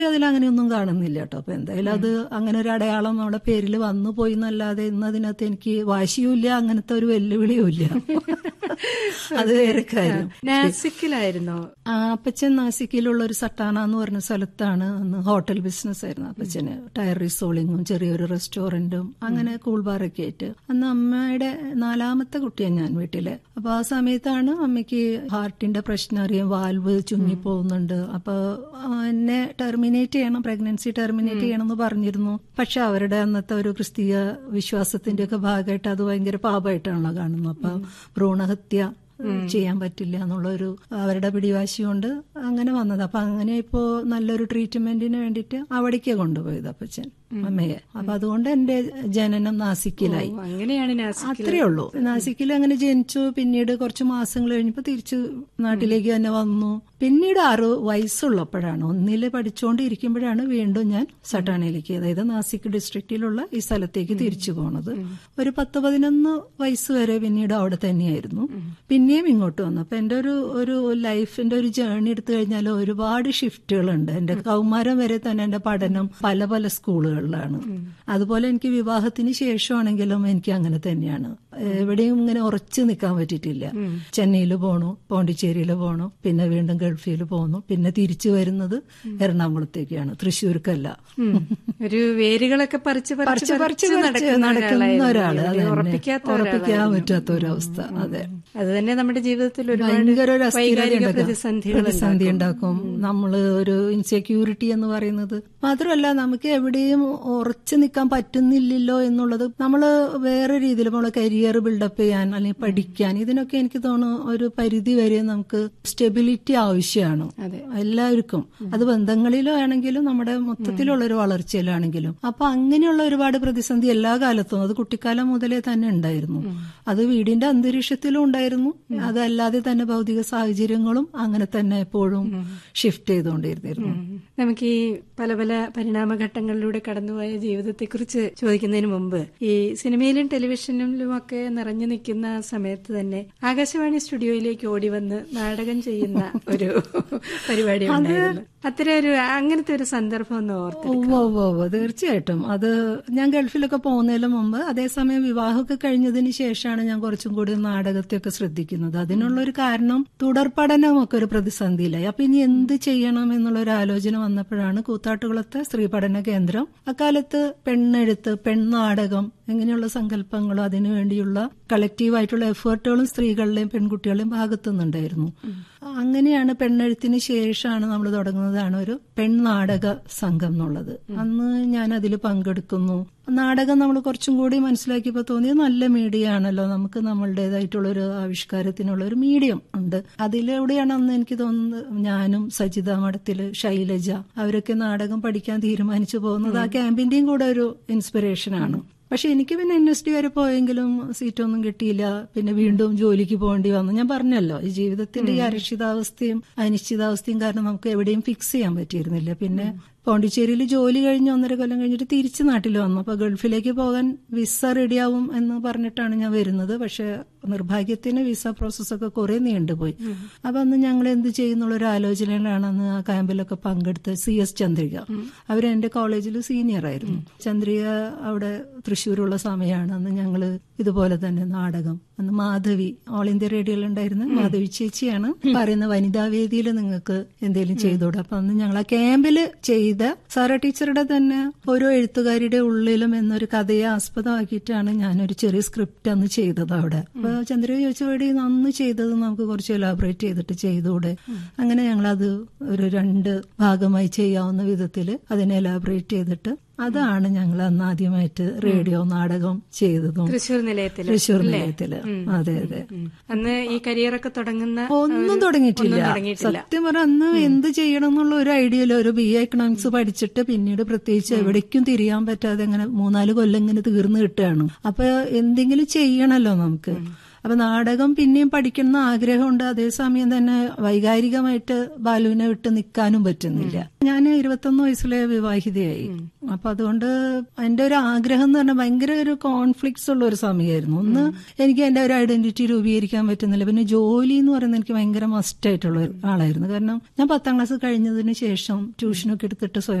അതിൽ അങ്ങനെയൊന്നും കാണുന്നില്ല കേട്ടോ അപ്പൊ എന്തായാലും അത് അങ്ങനെ ഒരു അടയാളം നമ്മുടെ പേരിൽ വന്നു പോയി എന്നല്ലാതെ ഇന്ന് അതിനകത്ത് എനിക്ക് വാശിയുമില്ല അങ്ങനത്തെ ഒരു വെല്ലുവിളിയും ഇല്ല അത് വേറെ കാര്യം നാസിക്കിലായിരുന്നോ ആ, അപ്പച്ചൻ നാസിക്കിലുള്ള ഒരു സട്ടാന എന്ന് പറഞ്ഞ സ്ഥലത്താണ് അന്ന് ഹോട്ടൽ ബിസിനസ് ആയിരുന്നു അപ്പച്ചന് ടയർ റീസോളിങ്ങും ചെറിയൊരു റെസ്റ്റോറന്റും അങ്ങനെ കൂൾ ബാറൊക്കെ ആയിട്ട് അന്ന് അമ്മയുടെ നാലാമത്തെ കുട്ടിയാണ് ഞാൻ വീട്ടില് അപ്പൊ ആ സമയത്താണ് അമ്മയ്ക്ക് ഹാർട്ടിന്റെ പ്രശ്നം അറിയാം വാൽവ് ചുങ്ങി പോകുന്നുണ്ട് അപ്പൊ ആ, എന്നെ ടെർമിനേറ്റ് ചെയ്യണം പ്രഗ്നൻസി ടെർമിനേറ്റ് ചെയ്യണം എന്ന് പറഞ്ഞിരുന്നു പക്ഷെ അവരുടെ അന്നത്തെ ഒരു ക്രിസ്തീയ വിശ്വാസത്തിന്റെ ഒക്കെ ഭാഗമായിട്ട് അത് ഭയങ്കര പാപമായിട്ടാണല്ലോ കാണുന്നത് അപ്പൊ ഭ്രൂണഹത്യ ചെയ്യാൻ പറ്റില്ല എന്നുള്ള ഒരു അവരുടെ പിടിവാശി കൊണ്ട് അങ്ങനെ വന്നത് അപ്പൊ അങ്ങനെ ഇപ്പോ നല്ലൊരു ട്രീറ്റ്മെന്റിന് വേണ്ടിയിട്ട് അവിടേക്ക് കൊണ്ടുപോയത് അപ്പച്ചൻ അമ്മയെ അപ്പൊ അതുകൊണ്ട് എന്റെ ജനനം നാസിക്കിലായി ഓ, അങ്ങനെയാണ് നാസിക് അത്രേ ഉള്ളൂ നാസിക്കിൽ അങ്ങനെ ജനിച്ചു പിന്നീട് കുറച്ച് മാസങ്ങൾ കഴിഞ്ഞപ്പോ തിരിച്ചു നാട്ടിലേക്ക് തന്നെ വന്നു പിന്നീട് ആറ് വയസ്സുള്ളപ്പോഴാണ് ഒന്നില് പഠിച്ചുകൊണ്ടിരിക്കുമ്പോഴാണ് വീണ്ടും ഞാൻ സട്ടാണയിലേക്ക് അതായത് നാസിക് ഡിസ്ട്രിക്റ്റിലുള്ള ഈ സ്ഥലത്തേക്ക് തിരിച്ചു പോണത് ഒരു പത്ത് പതിനൊന്ന് വയസ്സ് വരെ പിന്നീട് അവിടെ തന്നെയായിരുന്നു പിന്നെയും ഇങ്ങോട്ട് വന്നു അപ്പൊ എന്റെ ഒരു ഒരു ലൈഫിന്റെ ഒരു ജേർണി എടുത്തു കഴിഞ്ഞാൽ ഒരുപാട് ഷിഫ്റ്റുകളുണ്ട് എന്റെ കൗമാരം വരെ തന്നെ എന്റെ പഠനം പല പല സ്കൂളുകളിലാണ് അതുപോലെ എനിക്ക് വിവാഹത്തിന് ശേഷമാണെങ്കിലും എനിക്ക് അങ്ങനെ തന്നെയാണ് എവിടെയും ഇങ്ങനെ ഉറച്ചു നിൽക്കാൻ പറ്റിയിട്ടില്ല ചെന്നൈയിൽ പോണു പോണ്ടിച്ചേരിയിൽ പോണു പിന്നെ വീണ്ടും ഗൾഫിൽ പോന്നു പിന്നെ തിരിച്ചു വരുന്നത് എറണാകുളത്തേക്കാണ് തൃശ്ശൂർക്കല്ല ഉം. ഒരു വേരുകളൊക്കെ പറിച്ച് പറിച്ച് പറിച്ച് പറിച്ച് നടക്കുന്ന ഒരാള് അത് തന്നെ. ഉറപ്പിക്കാത്ത ഉറപ്പിക്കാൻ പറ്റാത്ത ഒരവസ്ഥ അതെ അത് തന്നെ നമ്മുടെ ജീവിതത്തിൽ ഒരുപാട് ഭയങ്കര ഒരു അസ്ഥിരത വൈകാരിക ഉണ്ടാക്കും. പ്രതിസന്ധികൾ പ്രതിസന്ധി ഉണ്ടാക്കും നമ്മള് ഒരു ഇൻസെക്യൂരിറ്റി എന്ന് പറയുന്നത് മാത്രമല്ല നമുക്ക് എവിടെയും ഉറച്ചു നിൽക്കാൻ പറ്റുന്നില്ലല്ലോ എന്നുള്ളത് നമ്മള് വേറെ രീതിയിൽ നമ്മളെ കരിയർ ബിൽഡപ്പ് ചെയ്യാൻ അല്ലെങ്കിൽ പഠിക്കാൻ ഇതിനൊക്കെ എനിക്ക് തോന്നുന്നു ഒരു പരിധി വരെ നമുക്ക് സ്റ്റെബിലിറ്റി ആവശ്യമാണ് എല്ലാവർക്കും അത് ബന്ധങ്ങളിലോ ആണെങ്കിലും നമ്മുടെ മൊത്തത്തിലുള്ള ഒരു വളർച്ചയിലാണെങ്കിലും അപ്പൊ അങ്ങനെയുള്ള ഒരുപാട് പ്രതിസന്ധി എല്ലാ കാലത്തും അത് കുട്ടിക്കാലം മുതലേ തന്നെ ഉണ്ടായിരുന്നു അത് വീടിന്റെ അന്തരീക്ഷത്തിലും ഉണ്ടായിരുന്നു അതല്ലാതെ തന്നെ ഭൗതിക സാഹചര്യങ്ങളും അങ്ങനെ തന്നെ എപ്പോഴും ഷിഫ്റ്റ് ചെയ്തുകൊണ്ടിരുന്നിരുന്നു നമുക്ക് ഈ പല പല പരിണാമഘട്ടങ്ങളിലൂടെ കടന്നുപോയ ജീവിതത്തെക്കുറിച്ച് ചോദിക്കുന്നതിന് മുമ്പ് ഈ സിനിമയിലും ടെലിവിഷനിലും ഒക്കെ നിറഞ്ഞു നിൽക്കുന്ന ആ സമയത്ത് തന്നെ ആകാശവാണി സ്റ്റുഡിയോയിലേക്ക് ഓടി വന്ന് നാടകം ചെയ്യുന്ന ഒരു പരിപാടി ഉണ്ടായിരുന്നു അത്തരം ഒരു അങ്ങനത്തെ ഒരു സന്ദർഭം ഒന്ന് ഓർത്ത് ഉവ്വ് ഉവ്വ് ഉവ്വ് തീർച്ചയായിട്ടും അത് ഞാൻ ഗൾഫിലൊക്കെ പോകുന്നതിന് മുമ്പ് അതേസമയം വിവാഹമൊക്കെ കഴിഞ്ഞതിന് ശേഷമാണ് ഞാൻ കുറച്ചും കൂടി നാടകത്തെയൊക്കെ ശ്രദ്ധിക്കുന്നത് അതിനുള്ള ഒരു കാരണം തുടർ പഠനമൊക്കെ ഒരു പ്രതിസന്ധിയിലായി അപ്പൊ ഇനി എന്ത് ചെയ്യണം എന്നുള്ള ഒരു ആലോചന വന്നപ്പോഴാണ് കൂത്താട്ടുകുളത്തെ സ്ത്രീ പഠന കേന്ദ്രം അക്കാലത്ത് പെണ്ണെഴുത്ത് പെൺനാടകം ഇങ്ങനെയുള്ള സങ്കല്പങ്ങളും അതിനുവേണ്ടിയുള്ള കളക്റ്റീവായിട്ടുള്ള എഫേർട്ടുകളും സ്ത്രീകളുടെയും പെൺകുട്ടികളുടെയും ഭാഗത്തുനിന്നുണ്ടായിരുന്നു അങ്ങനെയാണ് പെണ്ണെഴുത്തിന് ശേഷമാണ് നമ്മൾ തുടങ്ങുന്നതാണ് ഒരു പെൺനാടക സംഘം എന്നുള്ളത് അന്ന് ഞാൻ അതിൽ പങ്കെടുക്കുന്നു നാടകം നമ്മൾ കുറച്ചും കൂടി മനസ്സിലാക്കിയപ്പോൾ തോന്നിയത് നല്ല മീഡിയ ആണല്ലോ നമുക്ക് നമ്മളുടേതായിട്ടുള്ള ഒരു ആവിഷ്കാരത്തിനുള്ള ഒരു മീഡിയം ഉണ്ട് അതിലൂടെയാണ് അന്ന് എനിക്ക് തോന്നുന്നത് ഞാനും സജിത മഠത്തില് ശൈലജ അവരൊക്കെ നാടകം പഠിക്കാൻ തീരുമാനിച്ചു പോകുന്നത് ആ ക്യാമ്പിന്റെയും കൂടെ ഒരു ഇൻസ്പിറേഷൻ ആണ് പക്ഷെ എനിക്ക് പിന്നെ എൻ എസ് ഡി വരെ പോയെങ്കിലും സീറ്റൊന്നും കിട്ടിയില്ല പിന്നെ വീണ്ടും ജോലിക്ക് പോകേണ്ടി വന്നു ഞാൻ പറഞ്ഞല്ലോ ഈ ജീവിതത്തിന്റെ ഈ അരക്ഷിതാവസ്ഥയും അനിശ്ചിതാവസ്ഥയും കാരണം നമുക്ക് എവിടെയും ഫിക്സ് ചെയ്യാൻ പറ്റിയിരുന്നില്ല പിന്നെ പോണ്ടിച്ചേരിയിൽ ജോലി കഴിഞ്ഞ് ഒന്നര കൊല്ലം കഴിഞ്ഞിട്ട് തിരിച്ച് നാട്ടിൽ വന്നു അപ്പൊ ഗൾഫിലേക്ക് പോകാൻ വിസ റെഡിയാവും എന്ന് പറഞ്ഞിട്ടാണ് ഞാൻ വരുന്നത് പക്ഷെ നിർഭാഗ്യത്തിന് വിസ പ്രോസസ്സൊക്കെ കുറെ നീണ്ടുപോയി അപ്പൊ അന്ന് ഞങ്ങൾ എന്ത് ചെയ്യുന്നുള്ള ഒരു ആലോചനയിലാണ് അന്ന് ആ ക്യാമ്പിലൊക്കെ പങ്കെടുത്ത് സി എസ് ചന്ദ്രിക അവർ എന്റെ കോളേജിൽ സീനിയർ ആയിരുന്നു ചന്ദ്രിക അവിടെ തൃശ്ശൂരുള്ള സമയമാണ് അന്ന് ഞങ്ങള് ഇതുപോലെ തന്നെ നാടകം അന്ന് മാധവി ഓൾ ഇന്ത്യ റേഡിയോയിൽ ഉണ്ടായിരുന്ന മാധവി ചേച്ചിയാണ് പറയുന്ന വനിതാ വേദിയിൽ നിങ്ങൾക്ക് എന്തെങ്കിലും ചെയ്തോടെ അപ്പൊ അന്ന് ഞങ്ങൾ ആ ക്യാമ്പില് ചെയ്ത സാറ ടീച്ചറുടെ തന്നെ ഓരോ എഴുത്തുകാരുടെ ഉള്ളിലും എന്നൊരു കഥയെ ആസ്പദമാക്കിയിട്ടാണ് ഞാനൊരു ചെറിയ സ്ക്രിപ്റ്റ് അന്ന് ചെയ്തത് അവിടെ അപ്പൊ ചന്ദ്ര ചോദിച്ചപടി അന്ന് ചെയ്തത് നമുക്ക് കുറച്ച് എലാബറേറ്റ് ചെയ്തിട്ട് ചെയ്തുകൂടെ അങ്ങനെ ഞങ്ങളത് ഒരു രണ്ട് ഭാഗമായി ചെയ്യാവുന്ന വിധത്തില് അതിനെ എലാബറേറ്റ് ചെയ്തിട്ട് അതാണ് ഞങ്ങൾ അന്ന് ആദ്യമായിട്ട് റേഡിയോ നാടകം ചെയ്തതും തൃശൂർ നിലയത്തിൽ തൃശ്ശൂർ നിലയത്തില് അതെ അതെ അന്ന് ഈ കരിയറൊക്കെ തുടങ്ങുന്ന ഒന്നും തുടങ്ങിയിട്ടില്ല ഒന്നും തുടങ്ങിയിട്ടില്ല. സത്യം പറഞ്ഞ അന്ന് എന്ത് ചെയ്യണം എന്നുള്ള ഒരു ഐഡിയയില്ല ഒരു ബി എ എക്കണോമിക്സ് പഠിച്ചിട്ട് പിന്നീട് പ്രത്യേകിച്ച് എവിടേക്കും തിരിയാൻ പറ്റാതെ ഇങ്ങനെ മൂന്നാല് കൊല്ലം ഇങ്ങനെ തീർന്നു കിട്ടുകയാണ് അപ്പൊ എന്തെങ്കിലും ചെയ്യണല്ലോ നമുക്ക് അപ്പൊ നാടകം പിന്നെയും പഠിക്കണം ആഗ്രഹമുണ്ട് അതേസമയം തന്നെ വൈകാരികമായിട്ട് ബാലുവിനെ വിട്ട് നിൽക്കാനും പറ്റുന്നില്ല ഞാൻ ഇരുപത്തൊന്ന് വയസ്സിലെ വിവാഹിതയായി അപ്പൊ അതുകൊണ്ട് എന്റെ ഒരു ആഗ്രഹം എന്ന് പറഞ്ഞാൽ ഭയങ്കര ഒരു കോൺഫ്ലിക്ട്സ് ഉള്ള ഒരു സമയമായിരുന്നു ഒന്ന് എനിക്ക് എന്റെ ഒരു ഐഡന്റിറ്റി രൂപീകരിക്കാൻ പറ്റുന്നില്ല പിന്നെ ജോലി എന്ന് പറയുന്നത് എനിക്ക് ഭയങ്കര മസ്റ്റ് ആയിട്ടുള്ള ഒരു ആളായിരുന്നു കാരണം ഞാൻ പത്താം ക്ലാസ് കഴിഞ്ഞതിന് ശേഷം ട്യൂഷനൊക്കെ എടുത്തിട്ട് സ്വയം